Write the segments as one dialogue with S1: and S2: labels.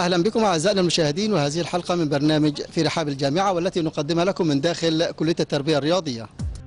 S1: أهلا بكم أعزائنا المشاهدين وهذه الحلقة من برنامج في رحاب الجامعة والتي نقدمها لكم من داخل كلية التربية الرياضية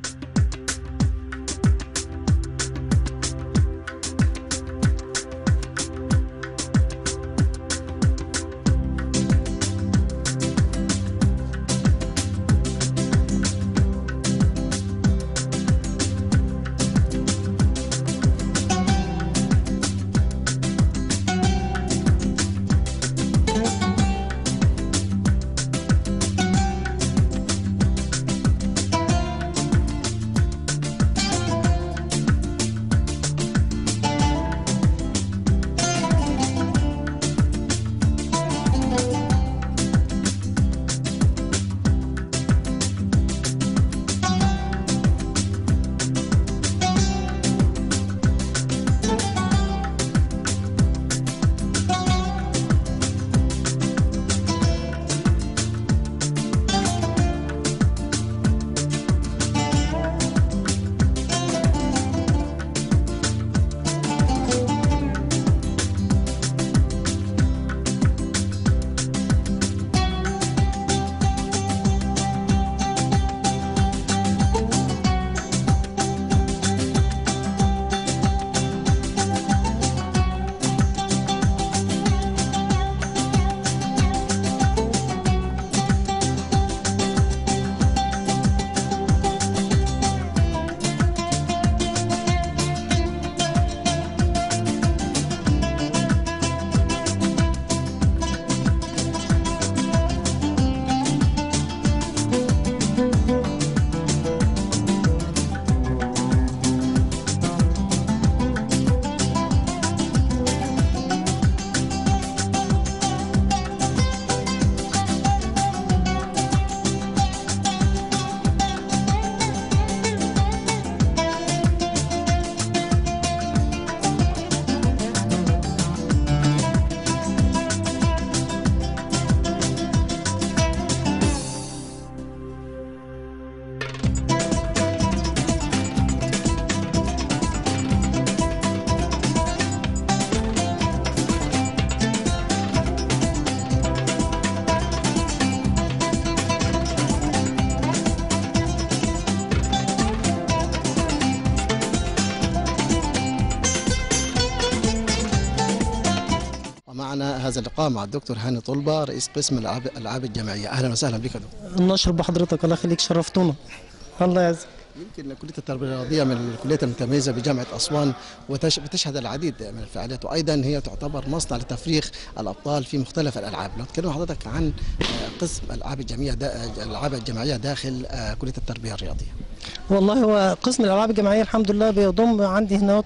S1: ومعنا هذا اللقاء مع الدكتور هاني طلبة رئيس قسم الألعاب الألعاب الجامعية أهلا وسهلا بك يا دكتور
S2: نشرب بحضرتك الله يخليك شرفتونا الله يعزك
S1: يمكن كلية التربية الرياضية من الكليات المتميزة بجامعة أسوان وتشهد العديد من الفعاليات وأيضا هي تعتبر مصنع لتفريغ الأبطال في مختلف الألعاب لو تكلم حضرتك عن آه، قسم الألعاب الجامعية دا الألعاب الجامعية داخل آه، كلية التربية الرياضية
S2: والله هو قسم الالعاب الجماعيه الحمد لله بيضم عندي هنا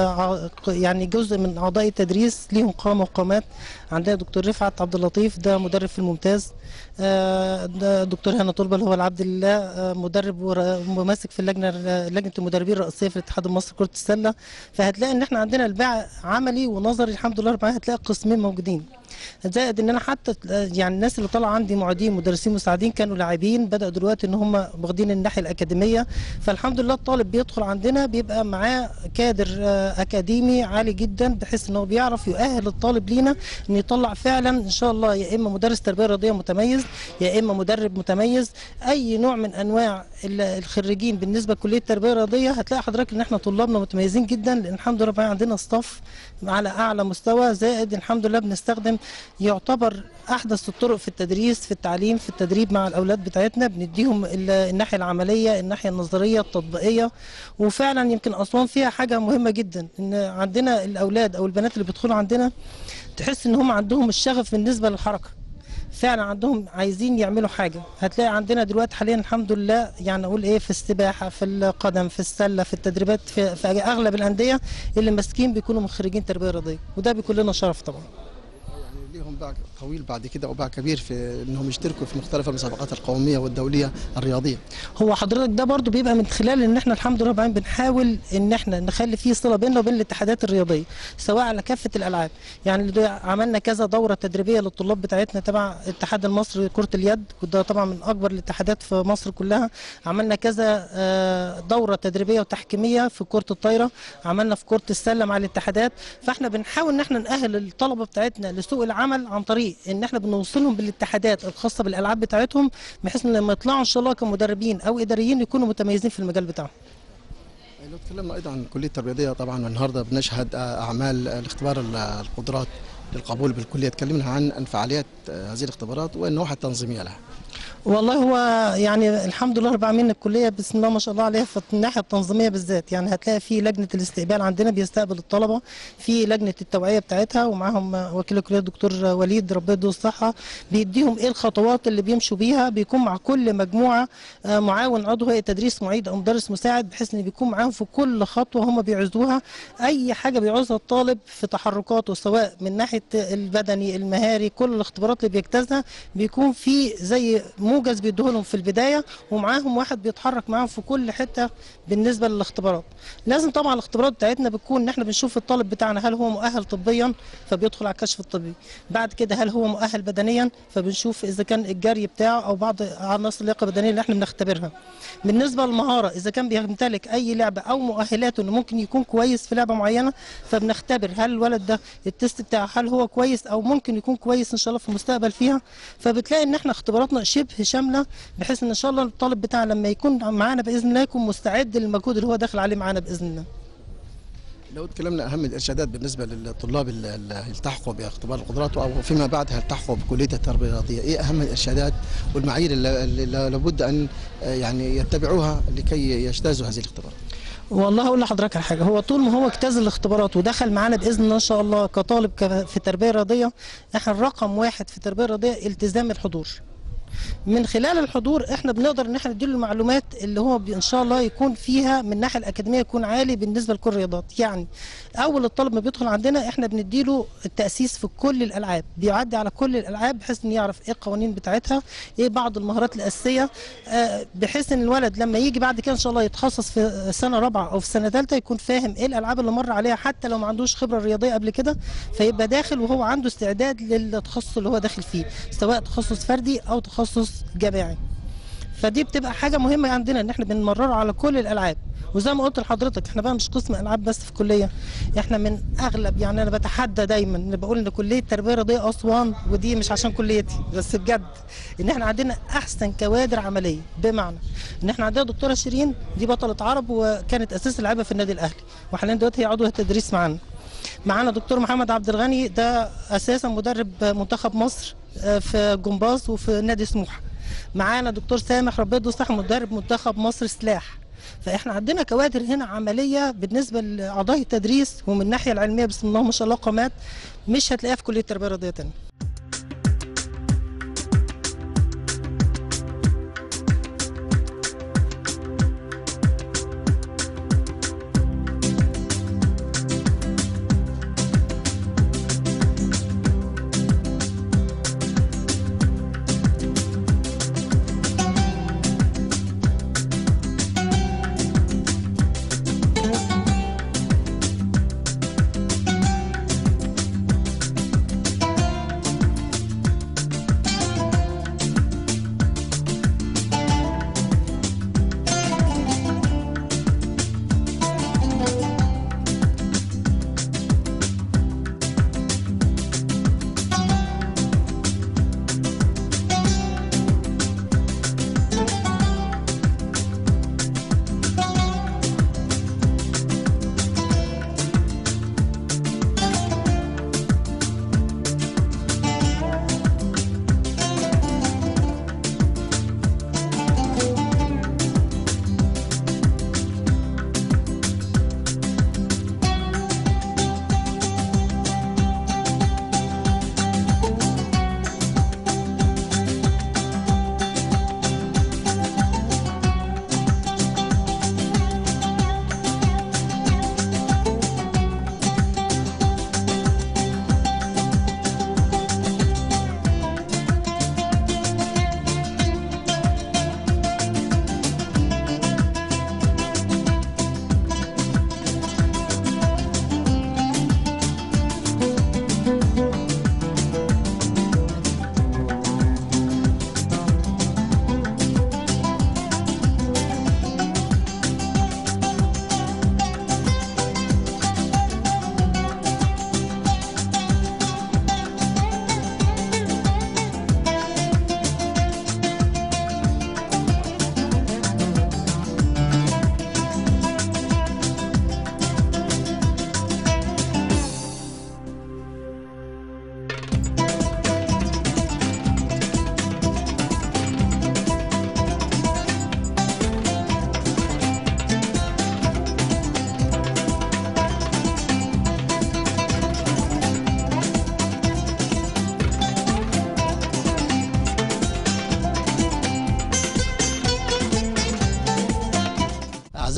S2: يعني جزء من اعضاء التدريس ليهم قامه وقامات عندنا دكتور رفعت عبد اللطيف ده مدرب في الممتاز آه، ده دكتور هنا طلبه اللي هو العبد الله آه، مدرب ور- وماسك في اللجنه لجنه المدربين الرئيسيه في الاتحاد المصري لكره السله فهتلاقي ان احنا عندنا الباع عملي ونظري الحمد لله رب العالمين هتلاقي قسمين موجودين زائد ان انا حتى يعني الناس اللي طالعه عندي معيدين مدرسين مساعدين كانوا لاعبين بداوا دلوقتي ان هم واخدين الناحيه الاكاديميه فالحمد لله الطالب بيدخل عندنا بيبقى معاه كادر آه، اكاديمي عالي جدا بحيث ان هو بيعرف يؤهل الطالب لينا ان يطلع فعلا ان شاء الله يا اما مدرس تربيه رياضيه متميز يا اما مدرب متميز اي نوع من انواع ال- الخريجين بالنسبه لكليه التربيه الرياضيه هتلاقي حضرتك ان احنا طلابنا متميزين جدا لان الحمد لله بقى عندنا ستاف على اعلى مستوى زائد الحمد لله بنستخدم يعتبر احدث الطرق في التدريس في التعليم في التدريب مع الاولاد بتاعتنا بنديهم ال- الناحيه العمليه الناحيه النظريه التطبيقيه وفعلا يمكن اسوان فيها حاجه مهمه جدا ان عندنا الاولاد او البنات اللي بيدخلوا عندنا تحس ان هم عندهم الشغف بالنسبه للحركه فعلا عندهم عايزين يعملوا حاجه هتلاقي عندنا دلوقتي حاليا الحمد لله يعني اقول ايه في السباحه في القدم في السله في التدريبات في, في اغلب الانديه اللي ماسكين بيكونوا من خريجين تربيه رياضيه وده بيكون لنا شرف طبعا
S1: يعني ليهم باع طويل بعد كده وباع كبير في انهم يشتركوا في مختلف المسابقات القوميه والدوليه الرياضيه
S2: هو حضرتك ده برضو بيبقى من خلال ان احنا الحمد لله رب العالمين بنحاول ان احنا نخلي فيه صله بيننا وبين الاتحادات الرياضيه سواء على كافه الالعاب يعني ده عملنا كذا دوره تدريبيه للطلاب بتاعتنا تبع الاتحاد المصري لكره اليد وده طبعا من اكبر الاتحادات في مصر كلها عملنا كذا آه، دوره تدريبيه وتحكيميه في كره الطايره عملنا في كره السله مع الاتحادات فاحنا بنحاول ان احنا نأهل الطلبه بتاعتنا لسوق العمل عن طريق ان احنا بنوصلهم بالاتحادات الخاصه بالالعاب بتاعتهم بحيث ان لما يطلعوا ان شاء الله كمدربين او اداريين يكونوا متميزين في المجال بتاعهم
S1: لو تكلمنا ايضا عن الكليه التربويه طبعا النهارده بنشهد اعمال الاختبار القدرات للقبول بالكليه تكلمنا عن فعاليات هذه الاختبارات والنواحي التنظيميه لها
S2: والله هو يعني الحمد لله رب العالمين الكليه بسم الله ما شاء الله عليها في الناحيه التنظيميه بالذات يعني هتلاقي في لجنه الاستقبال عندنا بيستقبل الطلبه في لجنه التوعيه بتاعتها ومعاهم وكيل الكليه الدكتور وليد ربنا يديه الصحه بيديهم ايه الخطوات اللي بيمشوا بيها بيكون مع كل مجموعه معاون عضو هيئه تدريس معيد او مدرس مساعد بحيث ان بيكون معاهم في كل خطوه هم بيعوزوها اي حاجه بيعوزها الطالب في تحركاته سواء من ناحيه البدني المهاري كل الاختبارات اللي بيجتازها بيكون في زي موجز بيديهولهم في البدايه ومعاهم واحد بيتحرك معاهم في كل حته بالنسبه للاختبارات لازم طبعا الاختبارات بتاعتنا بتكون ان احنا بنشوف الطالب بتاعنا هل هو مؤهل طبيا فبيدخل على الكشف الطبي بعد كده هل هو مؤهل بدنيا فبنشوف اذا كان الجري بتاعه او بعض عناصر اللياقه البدنيه اللي احنا بنختبرها بالنسبه للمهاره اذا كان بيمتلك اي لعبه او مؤهلاته انه ممكن يكون كويس في لعبه معينه فبنختبر هل الولد ده التست بتاعه هل هو كويس او ممكن يكون كويس ان شاء الله في المستقبل فيها فبتلاقي ان احنا اختباراتنا شبه شامله بحيث ان ان شاء الله الطالب بتاعنا لما يكون معانا باذن الله يكون مستعد للمجهود اللي هو داخل عليه معانا باذن الله
S1: لو تكلمنا اهم الارشادات بالنسبه للطلاب اللي يلتحقوا باختبار القدرات او فيما بعد هيلتحقوا بكليه التربيه الرياضيه، ايه اهم الارشادات والمعايير اللي لابد ان يعني يتبعوها لكي يجتازوا هذه الاختبارات؟
S2: والله اقول لحضرتك على حاجه هو طول ما هو اجتاز الاختبارات ودخل معانا باذن الله ان شاء الله كطالب في التربيه الرياضيه احنا الرقم واحد في التربيه الرياضيه التزام الحضور من خلال الحضور احنا بنقدر ان احنا نديله المعلومات اللي هو ان شاء الله يكون فيها من الناحيه الاكاديميه يكون عالي بالنسبه لكل الرياضات يعني اول الطالب ما بيدخل عندنا احنا بنديله التاسيس في كل الالعاب بيعدي على كل الالعاب بحيث انه يعرف ايه القوانين بتاعتها ايه بعض المهارات الاساسيه اه بحيث ان الولد لما يجي بعد كده ان شاء الله يتخصص في سنه رابعه او في سنه ثالثه يكون فاهم ايه الالعاب اللي مر عليها حتى لو ما عندوش خبره رياضيه قبل كده فيبقى داخل وهو عنده استعداد للتخصص اللي هو داخل فيه سواء تخصص فردي او تخصص جامعي فدي بتبقى حاجه مهمه عندنا ان احنا بنمرره على كل الالعاب وزي ما قلت لحضرتك احنا بقى مش قسم العاب بس في الكليه احنا من اغلب يعني انا بتحدى دايما ان بقول ان كليه تربيه رياضيه اسوان ودي مش عشان كليتي بس بجد ان احنا عندنا احسن كوادر عمليه بمعنى ان احنا عندنا دكتوره شيرين دي بطله عرب وكانت اساس لعيبه في النادي الاهلي وحاليا دلوقتي هي عضو التدريس معانا معانا دكتور محمد عبد الغني ده اساسا مدرب منتخب مصر في جمباز وفي نادي سموحه معانا دكتور سامح ربنا يديه الصحه مدرب منتخب مصر سلاح فاحنا عندنا كوادر هنا عمليه بالنسبه لاعضاء التدريس ومن الناحيه العلميه بسم الله ما شاء الله قامات مش هتلاقيها في كليه التربيه الرياضيه تاني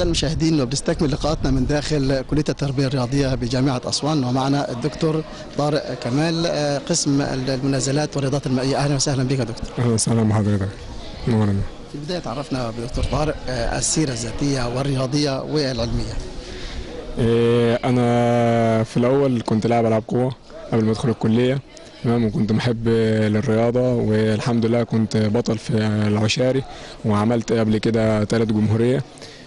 S1: أعزائي المشاهدين وبنستكمل لقاءاتنا من داخل كلية التربية الرياضية بجامعة أسوان ومعنا الدكتور طارق كمال آه، قسم المنازلات والرياضات المائية أهلا وسهلا بك يا دكتور
S3: اهلا وسهلا بحضرتك نورنا
S1: في البداية تعرفنا بدكتور طارق آه، السيرة الذاتية والرياضية والعلمية
S3: إيه انا في الاول كنت لاعب العاب قوه قبل ما ادخل الكليه تمام وكنت محب للرياضه والحمد لله كنت بطل في العشاري وعملت قبل كده ثلاث جمهوريه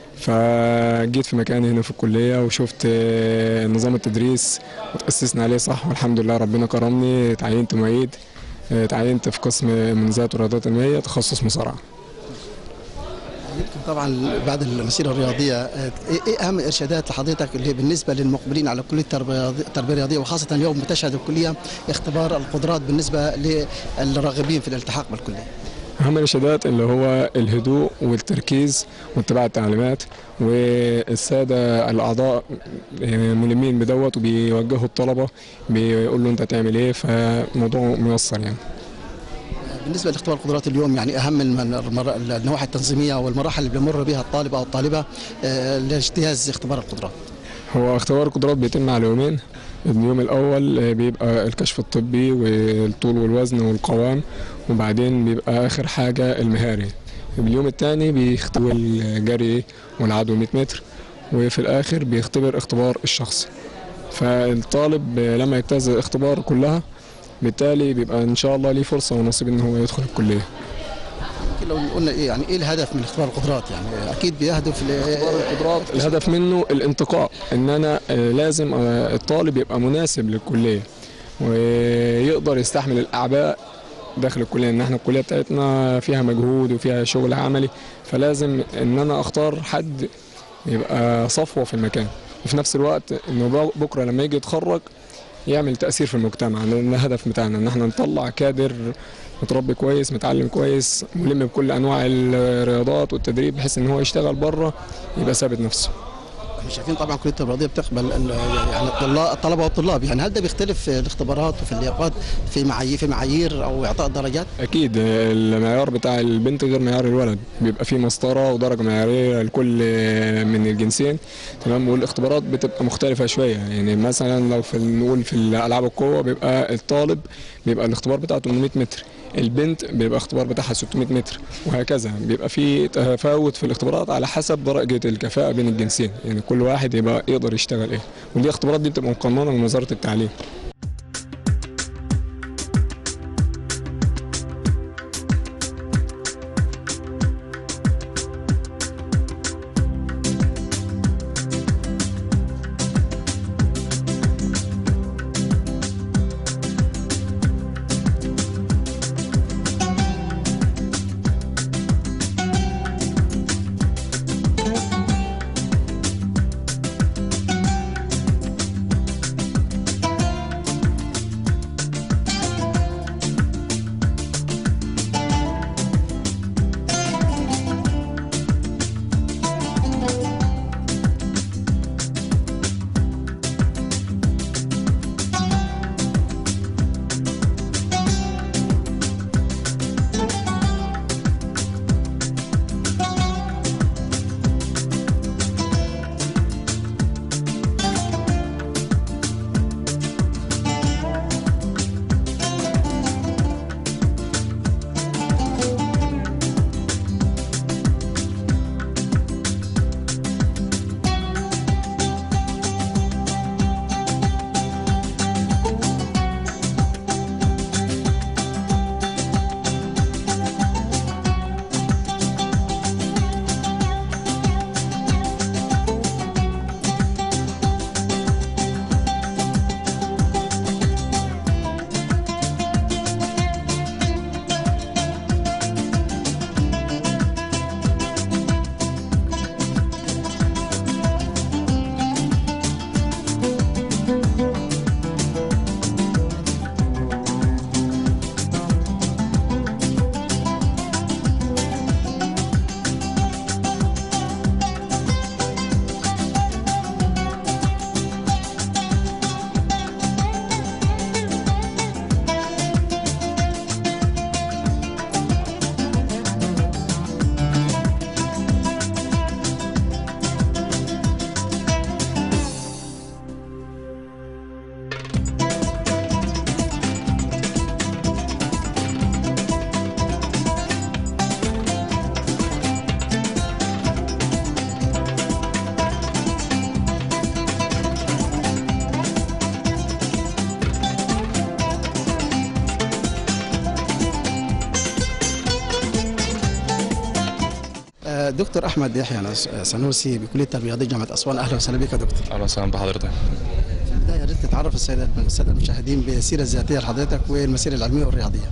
S3: فجيت في مكاني هنا في الكليه وشفت آه، نظام التدريس وتاسسنا عليه صح والحمد لله ربنا كرمني اتعينت معيد آه، اتعينت في قسم منزات والرياضات المائيه تخصص مصارعه
S1: يمكن طبعا بعد المسيرة الرياضية آه، إيه إيه أهم الإرشادات لحضرتك اللي هي بالنسبة للمقبلين على كلية التربية التربية الرياضية وخاصة اليوم بتشهد الكلية اختبار القدرات بالنسبة للراغبين في الالتحاق بالكلية
S3: أهم الإرشادات اللي هو الهدوء والتركيز واتباع التعليمات والسادة الأعضاء يعني ملمين بدوت وبيوجهوا الطلبة بيقول له أنت تعمل إيه فالموضوع ميسر يعني
S1: بالنسبة لاختبار القدرات اليوم يعني أهم المن- المر- النواحي التنظيمية والمراحل اللي بيمر بها الطالب أو الطالبة آه، لاجتياز اختبار القدرات
S3: هو اختبار القدرات بيتم على يومين اليوم الأول آه، بيبقى الكشف الطبي والطول والوزن والقوام وبعدين بيبقى آخر حاجة المهاري اليوم الثاني بيختبر الجري والعدو 100 متر وفي الآخر بيختبر اختبار الشخص فالطالب آه، لما يجتاز الاختبار كلها بالتالي بيبقى إن شاء الله ليه فرصة ونصيب إن هو يدخل الكلية
S1: يمكن لو قلنا إيه يعني إيه الهدف من اختبار القدرات يعني أكيد بيهدف ل
S3: القدرات الهدف منه الانتقاء ان انا آه، لازم آه، الطالب يبقى مناسب للكليه ويقدر يستحمل الاعباء داخل الكليه ان احنا الكليه بتاعتنا فيها مجهود وفيها شغل عملي فلازم ان انا اختار حد يبقى صفوه في المكان وفي نفس الوقت انه بكره لما يجي يتخرج يعمل تاثير في المجتمع لان الهدف بتاعنا ان احنا نطلع كادر متربي كويس متعلم كويس ملم بكل انواع الرياضات والتدريب بحيث ان هو يشتغل بره يبقى ثابت نفسه
S1: احنا شايفين طبعا كليه التربيه الرياضيه بتقبل ال- يعني الطلاب الطلبه والطلاب يعني هل ده بيختلف في الاختبارات وفي اللياقات في معايير في معايير او اعطاء درجات؟
S3: اكيد المعيار بتاع البنت غير معيار الولد بيبقى فيه مسطره ودرجه معياريه لكل من الجنسين تمام والاختبارات بتبقى مختلفه شويه يعني مثلا لو في نقول في الالعاب القوه بيبقى الطالب بيبقى الاختبار بتاعه 800 متر البنت بيبقى اختبار بتاعها 600 متر وهكذا بيبقى في تفاوت في الاختبارات على حسب درجه الكفاءه بين الجنسين يعني كل واحد يبقى يقدر يشتغل ايه ودي اختبارات دي بتبقى مقننه من وزاره التعليم
S1: دكتور احمد يحيى نس- سنوسي بكليه التربيه الرياضيه جامعه اسوان اهلا وسهلا بك يا دكتور
S4: اهلا وسهلا بحضرتك
S1: في البدايه يا ريت تتعرف الساده الساده المشاهدين بالسيره الذاتيه لحضرتك والمسيره العلميه والرياضيه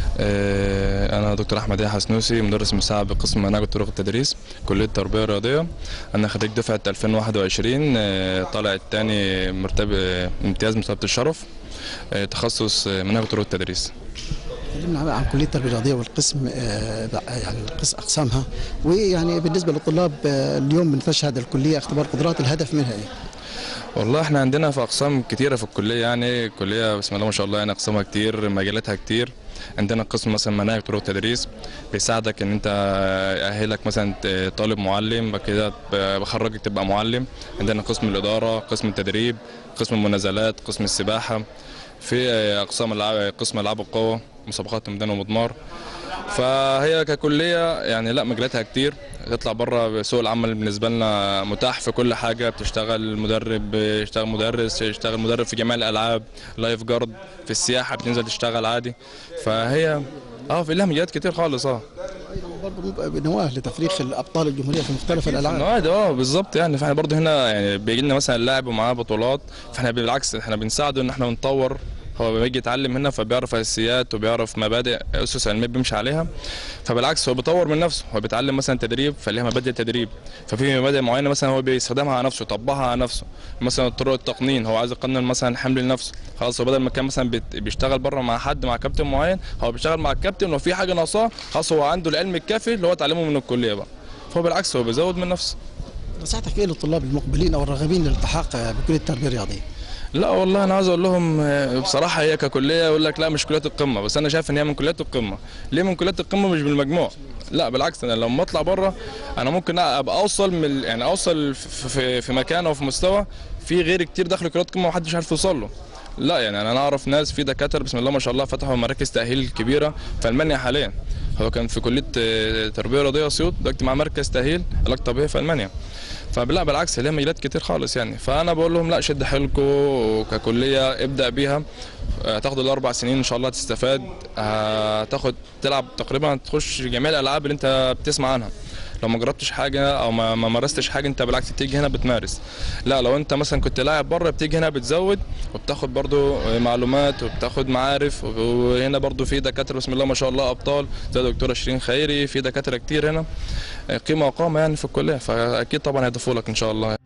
S4: آه، انا دكتور احمد يحيى سنوسي مدرس مساعد بقسم مناهج وطرق التدريس كليه التربيه الرياضيه انا خريج دفعه 2021 آه، طالع الثاني مرتبه امتياز مرتبه الشرف آه، تخصص آه، مناهج وطرق التدريس
S1: كلمنا عن- عن كليه التربيه الرياضيه والقسم آه، يعني القسم اقسامها ويعني بالنسبه للطلاب آه، اليوم بنتشهد الكليه اختبار قدرات الهدف منها ايه؟
S4: والله احنا عندنا في اقسام كتيره في الكليه يعني الكليه بسم الله ما شاء الله يعني اقسامها كتير مجالاتها كتير عندنا قسم مثلا مناهج طرق التدريس بيساعدك ان انت يأهلك مثلا ت- طالب معلم بعد كده ب- بخرجك تبقى معلم عندنا قسم الاداره قسم التدريب قسم المنازلات قسم السباحه في اقسام الع- قسم العاب القوه مسابقات ميدان ومضمار فهي ككليه يعني لا مجالاتها كتير تطلع بره سوق العمل بالنسبه لنا متاح في كل حاجه بتشتغل مدرب بيشتغل مدرس يشتغل مدرب في جميع الالعاب لايف جارد في السياحه بتنزل تشتغل عادي فهي اه في لها مجالات كتير خالص اه
S1: برضه نواه لتفريخ الابطال الجمهوريه في مختلف الالعاب
S4: النوادي اه بالظبط يعني فاحنا برضه هنا يعني بيجي لنا مثلا لاعب ومعاه بطولات فاحنا بالعكس احنا بنساعده ان احنا نطور هو بيجي يتعلم هنا فبيعرف اساسيات وبيعرف مبادئ اسس علميه بيمشي عليها فبالعكس هو بيطور من نفسه هو بيتعلم مثلا تدريب فليها مبادئ تدريب ففي مبادئ معينه مثلا هو بيستخدمها على نفسه يطبقها على نفسه مثلا طرق التقنين هو عايز يقنن مثلا حمل لنفسه خلاص هو بدل ما كان مثلا بيت- بيشتغل بره مع حد مع كابتن معين هو بيشتغل مع الكابتن لو في حاجه ناقصاه خلاص هو عنده العلم الكافي اللي هو اتعلمه من الكليه بقى فهو بالعكس هو بيزود من نفسه
S1: نصيحتك ايه للطلاب المقبلين او الراغبين للالتحاق آه، بكليه التربيه الرياضيه؟
S4: لا والله انا عاوز اقول لهم آه، بصراحه هي ككليه يقول لك لا مش كليات القمه بس انا شايف ان هي من كليات القمه ليه من كليات القمه مش بالمجموع لا بالعكس انا لما اطلع بره انا ممكن ابقى اوصل من ال- يعني اوصل في, في, في مكان او في مستوى في غير كتير داخل كليات القمه ومحدش عارف يوصل له لا يعني انا اعرف ناس في دكاتره بسم الله ما شاء الله فتحوا مراكز تاهيل كبيره في المانيا حاليا هو كان في كليه آه، تربيه رياضيه اسيوط دلوقتي مع مركز تاهيل علاج طبيعي في المانيا فلا بالعكس ليها مجالات كتير خالص يعني فانا بقول لهم لا شد حيلكم ككليه ابدا بيها هتاخد الاربع سنين ان شاء الله تستفاد هتاخد تلعب تقريبا تخش جميع الالعاب اللي انت بتسمع عنها لو ما جربتش حاجه او ما ما مارستش حاجه انت بالعكس بتيجي هنا بتمارس لا لو انت مثلا كنت لاعب بره بتيجي هنا بتزود وبتاخد برضو معلومات وبتاخد معارف وهنا برضو في دكاتره بسم الله ما شاء الله ابطال زي دكتوره شيرين خيري في دكاتره كتير هنا قيمه وقامه يعني في الكليه فاكيد طبعا هيضيفوا لك ان شاء الله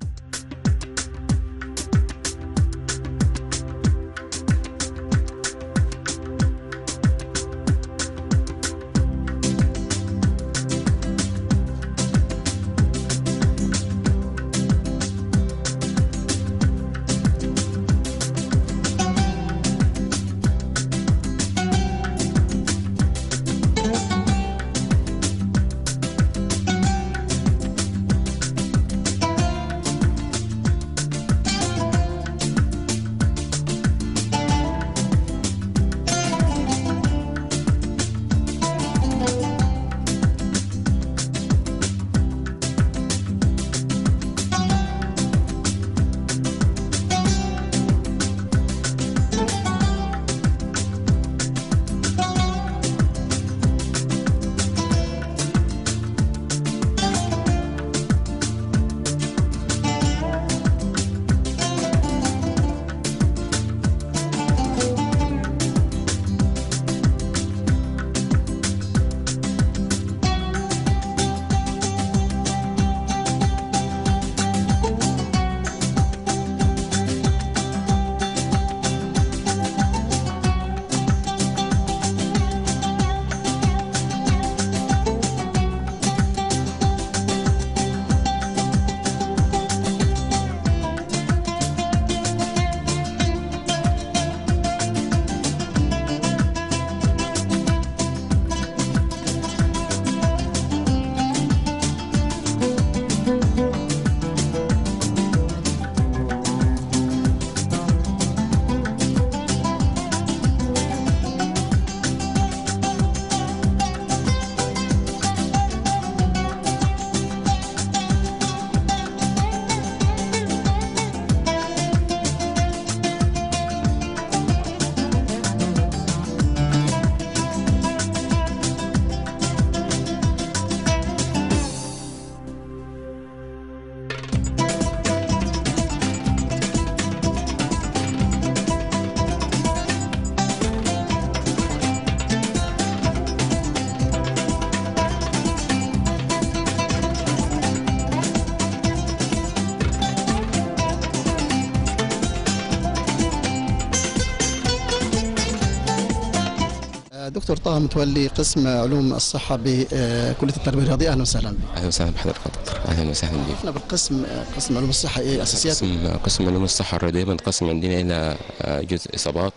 S1: دكتور طه متولي قسم علوم الصحه بكليه التربيه الرياضيه اهلا وسهلا بك
S5: اهلا وسهلا بحضرتك يا دكتور اهلا وسهلا بيك
S1: احنا بالقسم قسم علوم الصحه ايه اساسيات
S5: قسم قسم علوم الصحه الرياضيه بنقسم عندنا الى آه، جزء اصابات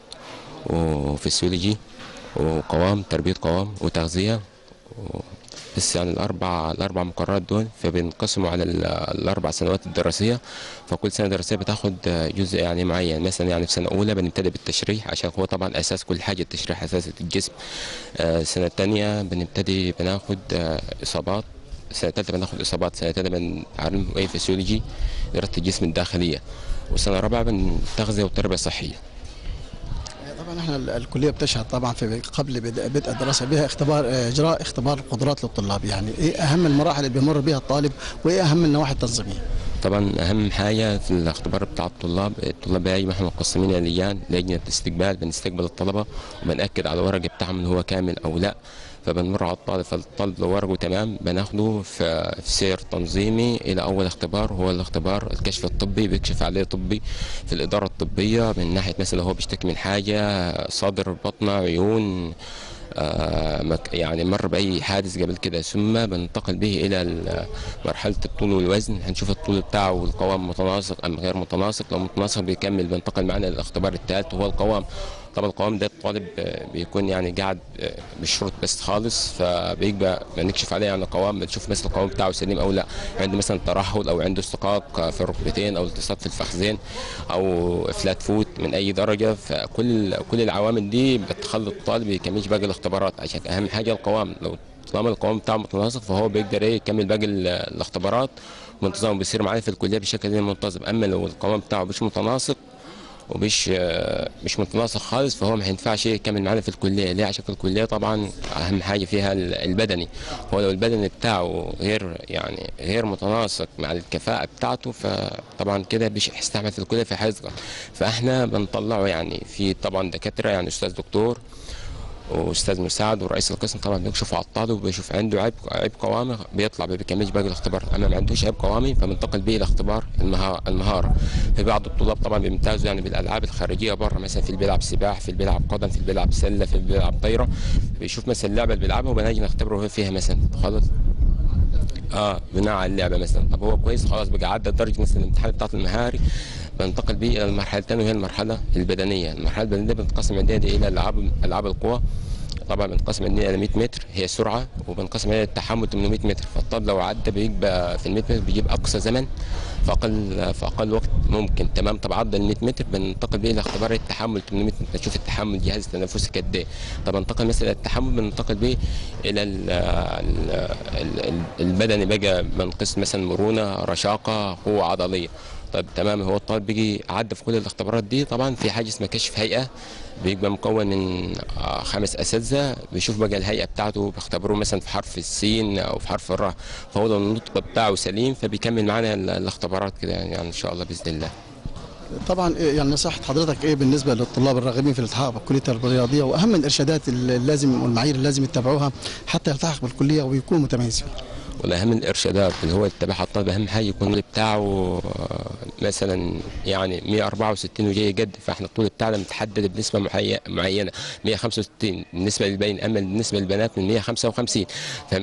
S5: وفسيولوجي وقوام تربيه قوام وتغذيه و- بس يعني الاربع الاربع مقررات دول فبنقسموا على ال- الاربع سنوات الدراسيه فكل سنه دراسيه بتاخد آه، جزء يعني معين مثلا يعني في سنه اولى بنبتدي بالتشريح عشان هو طبعا اساس كل حاجه التشريح اساس الجسم آه، السنه الثانيه بنبتدي بناخد آه، اصابات السنه الثالثه بناخد اصابات السنه الثالثه بنتعلم ايه فسيولوجي دراسه الجسم الداخليه والسنه الرابعه بنتغذيه وتربيه صحيه
S1: طبعا احنا ال- الكليه بتشهد طبعا في قبل بدء بدء الدراسه بها اختبار آه، اجراء اختبار القدرات للطلاب يعني ايه اهم المراحل اللي بيمر بها الطالب وايه اهم النواحي التنظيميه
S5: طبعا اهم حاجه في الاختبار بتاع الطلاب الطلاب بيجي احنا مقسمين لجان لجنه استقبال بنستقبل الطلبه وبناكد على الورق بتاعهم ان هو كامل او لا فبنمر على الطالب فالطالب لو ورقه تمام بناخده في في سير تنظيمي الى اول اختبار هو الاختبار الكشف الطبي بيكشف عليه طبي في الاداره الطبيه من ناحيه مثلا لو هو بيشتكي من حاجه صدر بطنه عيون آه، مك- يعني مر باي حادث قبل كده ثم بننتقل به الى ال- مرحله الطول والوزن هنشوف الطول بتاعه والقوام متناسق ام غير متناسق لو متناسق بيكمل بننتقل معنا للاختبار الثالث وهو القوام طبعا القوام ده الطالب آه، بيكون يعني قاعد آه، بالشروط بس خالص فبيبقى بنكشف عليه يعني قوام بنشوف مثلا القوام بتاعه سليم او لا عنده مثلا ترهل او عنده استقاق في الركبتين او التصاق في الفخذين او فلات فوت من اي درجه فكل كل العوامل دي بتخلي الطالب يكملش باقي الاختبارات عشان اهم حاجه القوام لو طالما القوام بتاعه متناسق فهو بيقدر ايه يكمل باقي ال- الاختبارات بانتظام بيصير معانا في الكليه بشكل غير منتظم اما لو القوام بتاعه مش متناسق ومش آه، مش متناسق خالص فهو ما ينفعش يكمل معانا في الكليه ليه عشان في الكليه طبعا اهم حاجه فيها ال- البدني هو لو البدني بتاعه غير يعني غير متناسق مع الكفاءه بتاعته فطبعا كده مش هيستعمل في الكليه فهيسقط فاحنا بنطلعه يعني في طبعا دكاتره يعني استاذ دكتور واستاذ مساعد ورئيس القسم طبعا بيكشفوا على الطالب وبيشوف عنده عيب عيب قوامي بيطلع ما بيكملش باقي الاختبار اما ما عندوش عيب قوامي فبنتقل به الى اختبار المها- المهاره في بعض الطلاب طبعا بيمتازوا يعني بالالعاب الخارجيه بره مثلا في اللي بيلعب سباحه في اللي بيلعب قدم في اللي بيلعب سله في اللي بيلعب طايره بيشوف مثلا اللعبه اللي بيلعبها وبنجي نختبره فيها مثلا خلاص اه بناء على اللعبه مثلا طب هو كويس خلاص بقى عدى درجه مثلا الامتحان بتاعت المهاري بنتقل بيه الى المرحله الثانيه وهي المرحله البدنيه المرحله البدنيه بتنقسم عندنا دي الى العاب العاب القوى طبعا بنقسم عندنا الى 100 متر هي سرعه وبنقسم عندنا التحمل 800 متر فالطالب لو عدى بيبقى في ال 100 متر بيجيب اقصى زمن في اقل في اقل وقت ممكن تمام طب عدى ال 100 متر بننتقل بيه الى اختبار التحمل 800 متر نشوف التحمل جهاز التنفسي قد ايه طب انتقل مثلا الى التحمل بننتقل بيه الى ال ال ال البدني بقى بنقيس مثلا مرونه رشاقه قوه عضليه طيب تمام هو الطالب بيجي عدى في كل الاختبارات دي طبعا في حاجه اسمها كشف هيئه بيبقى مكون من آه، خمس اساتذه بيشوف بقى الهيئه بتاعته بيختبروه مثلا في حرف السين او في حرف الراء فهو لو النطق بتاعه سليم فبيكمل معانا ال- الاختبارات كده يعني, يعني ان شاء الله باذن الله
S1: طبعا إيه يعني نصيحه حضرتك ايه بالنسبه للطلاب الراغبين في الالتحاق بالكليه التربيه الرياضيه واهم الارشادات اللي لازم والمعايير اللي لازم يتبعوها حتى يلتحق بالكليه ويكون متميز فيها
S5: والاهم الارشادات اللي هو يتبعها الطالب اهم حاجه يكون الطول بتاعه آه، مثلا يعني 164 وجاي جد فاحنا الطول بتاعنا متحدد بنسبه محي- معينه 165 بالنسبه للبين اما بالنسبه للبنات من 155 ف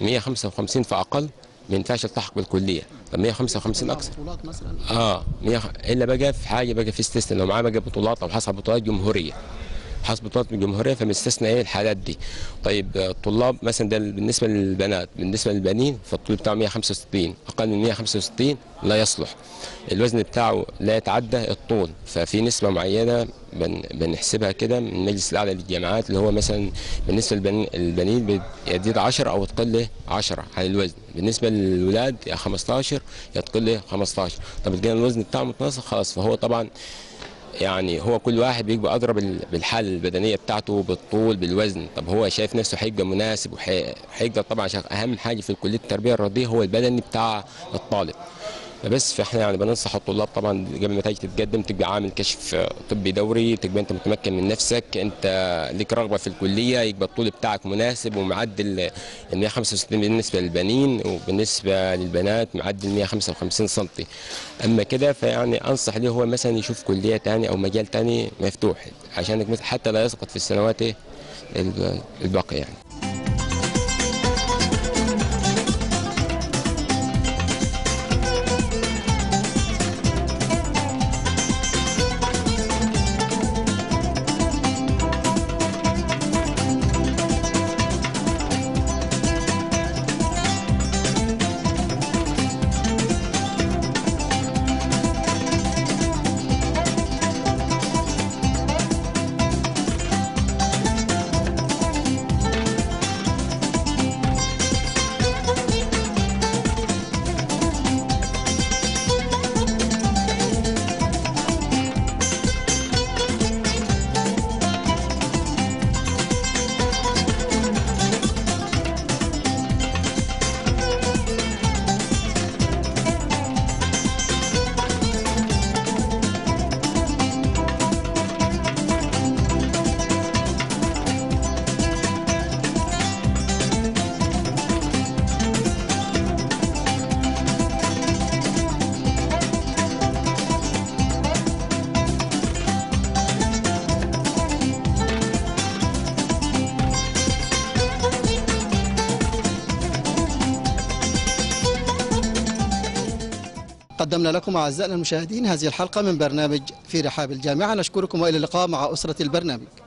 S5: 155 فاقل ما ينفعش التحق بالكليه طب 155 اكثر
S1: بطولات مثلا
S5: اه 100 الا بقى في حاجه بقى في استثناء لو معاه بقى بطولات او حصل بطولات جمهوريه حسب بطولات الجمهوريه فمستثنى ايه الحالات دي طيب آه، الطلاب مثلا ده بالنسبه للبنات بالنسبه للبنين فالطول بتاعه 165 اقل من 165 لا يصلح الوزن بتاعه لا يتعدى الطول ففي نسبه معينه بن بنحسبها كده من المجلس الاعلى للجامعات اللي هو مثلا بالنسبه للبنين البنين بيزيد 10 او تقل 10 عن الوزن بالنسبه للولاد يا 15 يا تقل 15 طب لقينا الوزن بتاعه متناسق خلاص فهو طبعا يعني هو كل واحد بيبقى ادرى بال- بالحاله البدنيه بتاعته بالطول بالوزن طب هو شايف نفسه هيبقى مناسب وهيقدر طبعا عشان اهم حاجه في كليه التربيه الرياضيه هو البدني بتاع الطالب فبس فاحنا يعني بننصح الطلاب طبعا قبل ما تيجي تتقدم تبقى عامل كشف طبي دوري تبقى انت متمكن من نفسك انت ليك رغبه في الكليه يبقى الطول بتاعك مناسب ومعدل ال 165 بالنسبه للبنين وبالنسبه للبنات معدل 155 سم اما كده فيعني انصح ليه هو مثلا يشوف كليه تاني او مجال تاني مفتوح عشان حتى لا يسقط في السنوات إيه الباقيه يعني
S1: قدمنا لكم أعزائنا المشاهدين هذه الحلقة من برنامج في رحاب الجامعة نشكركم وإلى اللقاء مع أسرة البرنامج